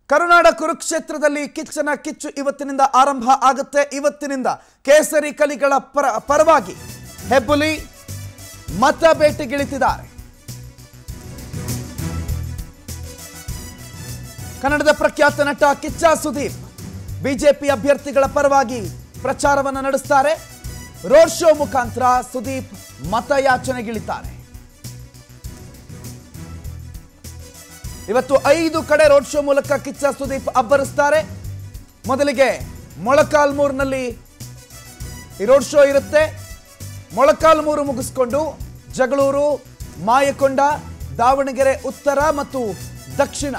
ಕರುನಾಡ ಕುರುಕ್ಷೇತ್ರದಲ್ಲಿ ಕಿಚ್ಚನ ಕಿಚ್ಚು ಇವತ್ತಿನಿಂದ ಆರಂಭ ಆಗುತ್ತೆ ಇವತ್ತಿನಿಂದ ಕೇಸರಿ ಕಲಿಗಳ ಪರ ಪರವಾಗಿ ಹೆಬ್ಬುಲಿ ಮತ ಬೇಟೆಗಿಳಿತಿದ್ದಾರೆ ಕನ್ನಡದ ಪ್ರಖ್ಯಾತ ನಟ ಕಿಚ್ಚ ಸುದೀಪ್ ಬಿಜೆಪಿ ಅಭ್ಯರ್ಥಿಗಳ ಪರವಾಗಿ ಪ್ರಚಾರವನ್ನು ನಡೆಸ್ತಾರೆ ರೋಡ್ ಶೋ ಮುಖಾಂತರ ಸುದೀಪ್ ಮತಯಾಚನೆಗಿಳಿತಾರೆ ಇವತ್ತು ಐದು ಕಡೆ ರೋಡ್ ಶೋ ಮೂಲಕ ಕಿಚ್ಚ ಸುದೀಪ್ ಅಬ್ಬರಿಸ್ತಾರೆ ಮೊದಲಿಗೆ ಮೊಳಕಾಲ್ಮೂರಿನಲ್ಲಿ ಈ ರೋಡ್ ಶೋ ಇರುತ್ತೆ ಮೊಳಕಾಲ್ಮೂರು ಮುಗಿಸ್ಕೊಂಡು ಜಗಳೂರು ಮಾಯಕೊಂಡ ದಾವಣಗೆರೆ ಉತ್ತರ ಮತ್ತು ದಕ್ಷಿಣ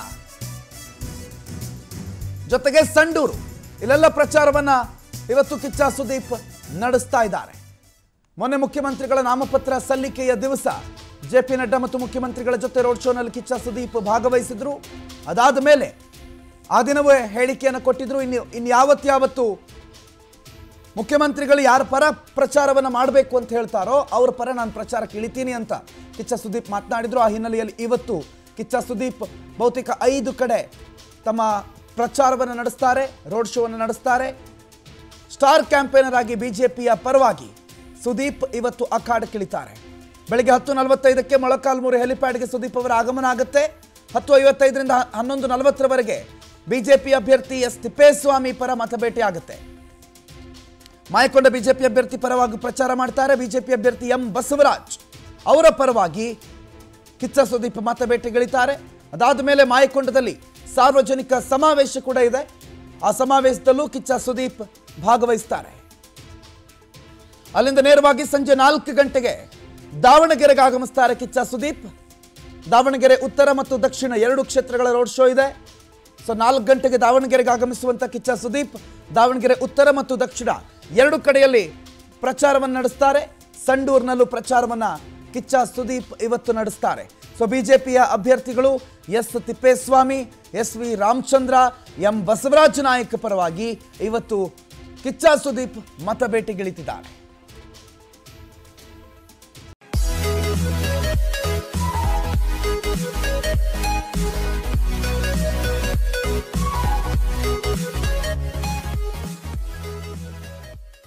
ಜೊತೆಗೆ ಸಂಡೂರು ಇಲ್ಲೆಲ್ಲ ಪ್ರಚಾರವನ್ನ ಇವತ್ತು ಕಿಚ್ಚ ಸುದೀಪ್ ನಡೆಸ್ತಾ ಇದ್ದಾರೆ ಮೊನ್ನೆ ಮುಖ್ಯಮಂತ್ರಿಗಳ ನಾಮಪತ್ರ ಸಲ್ಲಿಕೆಯ ದಿವಸ ಜೆ ಪಿ ನಡ್ಡಾ ಮತ್ತು ಮುಖ್ಯಮಂತ್ರಿಗಳ ಜೊತೆ ರೋಡ್ ಶೋನಲ್ಲಿ ಕಿಚ್ಚ ಸುದೀಪ್ ಭಾಗವಹಿಸಿದ್ರು ಅದಾದ ಮೇಲೆ ಆ ದಿನವೇ ಹೇಳಿಕೆಯನ್ನು ಕೊಟ್ಟಿದ್ರು ಇನ್ನು ಇನ್ಯಾವತ್ಯಾವತ್ತು ಮುಖ್ಯಮಂತ್ರಿಗಳು ಯಾರ ಪರ ಪ್ರಚಾರವನ್ನು ಮಾಡಬೇಕು ಅಂತ ಹೇಳ್ತಾರೋ ಅವ್ರ ಪರ ನಾನು ಪ್ರಚಾರಕ್ಕೆ ಇಳಿತೀನಿ ಅಂತ ಕಿಚ್ಚ ಸುದೀಪ್ ಮಾತನಾಡಿದ್ರು ಆ ಹಿನ್ನೆಲೆಯಲ್ಲಿ ಇವತ್ತು ಕಿಚ್ಚ ಸುದೀಪ್ ಬಹುತೇಕ ಐದು ಕಡೆ ತಮ್ಮ ಪ್ರಚಾರವನ್ನು ನಡೆಸ್ತಾರೆ ರೋಡ್ ಶೋವನ್ನು ನಡೆಸ್ತಾರೆ ಸ್ಟಾರ್ ಕ್ಯಾಂಪೇನರ್ ಆಗಿ ಬಿಜೆಪಿಯ ಪರವಾಗಿ ಸುದೀಪ್ ಇವತ್ತು ಅಖಾಡಕ್ಕಿಳಿತಾರೆ ಬೆಳಗ್ಗೆ ಹತ್ತು ನಲವತ್ತೈದಕ್ಕೆ ಮೊಳಕಾಲ್ಮೂರು ಹೆಲಿಪ್ಯಾಡ್ಗೆ ಸುದೀಪ್ ಅವರ ಆಗಮನ ಆಗುತ್ತೆ ಹತ್ತು ಐವತ್ತೈದರಿಂದ ಹನ್ನೊಂದು ನಲವತ್ತರವರೆಗೆ ಬಿಜೆಪಿ ಅಭ್ಯರ್ಥಿ ಎಸ್ ತಿಪ್ಪೇಸ್ವಾಮಿ ಪರ ಮತಬೇಟೆ ಆಗುತ್ತೆ ಮಾಯಕೊಂಡ ಬಿಜೆಪಿ ಅಭ್ಯರ್ಥಿ ಪರವಾಗಿ ಪ್ರಚಾರ ಮಾಡ್ತಾರೆ ಬಿಜೆಪಿ ಅಭ್ಯರ್ಥಿ ಎಂ ಬಸವರಾಜ್ ಅವರ ಪರವಾಗಿ ಕಿಚ್ಚ ಸುದೀಪ್ ಮತಬೇಟೆಗಿಳಿತಾರೆ ಅದಾದ ಮೇಲೆ ಮಾಯಕೊಂಡದಲ್ಲಿ ಸಾರ್ವಜನಿಕ ಸಮಾವೇಶ ಕೂಡ ಇದೆ ಆ ಸಮಾವೇಶದಲ್ಲೂ ಕಿಚ್ಚ ಸುದೀಪ್ ಭಾಗವಹಿಸ್ತಾರೆ ಅಲ್ಲಿಂದ ನೇರವಾಗಿ ಸಂಜೆ ನಾಲ್ಕು ಗಂಟೆಗೆ ದಾವಣಗೆರೆಗೆ ಆಗಮಿಸ್ತಾರೆ ಕಿಚ್ಚ ಸುದೀಪ್ ದಾವಣಗೆರೆ ಉತ್ತರ ಮತ್ತು ದಕ್ಷಿಣ ಎರಡು ಕ್ಷೇತ್ರಗಳ ರೋಡ್ ಶೋ ಇದೆ ಸೊ ನಾಲ್ಕು ಗಂಟೆಗೆ ದಾವಣಗೆರೆಗೆ ಆಗಮಿಸುವಂತ ಕಿಚ್ಚ ಸುದೀಪ್ ದಾವಣಗೆರೆ ಉತ್ತರ ಮತ್ತು ದಕ್ಷಿಣ ಎರಡು ಕಡೆಯಲ್ಲಿ ಪ್ರಚಾರವನ್ನು ನಡೆಸ್ತಾರೆ ಸಂಡೂರಿನಲ್ಲೂ ಪ್ರಚಾರವನ್ನ ಕಿಚ್ಚ ಸುದೀಪ್ ಇವತ್ತು ನಡೆಸ್ತಾರೆ ಸೊ ಬಿಜೆಪಿಯ ಅಭ್ಯರ್ಥಿಗಳು S Thippeswamy S V Ramachandra M Basavaraja Nayak ಪರವಾಗಿ ಇವತ್ತು ಕಿಚ್ಚ ಸುದೀಪ್ ಮತಬೇಟೆಗಿಳಿತಿದ್ದಾರೆ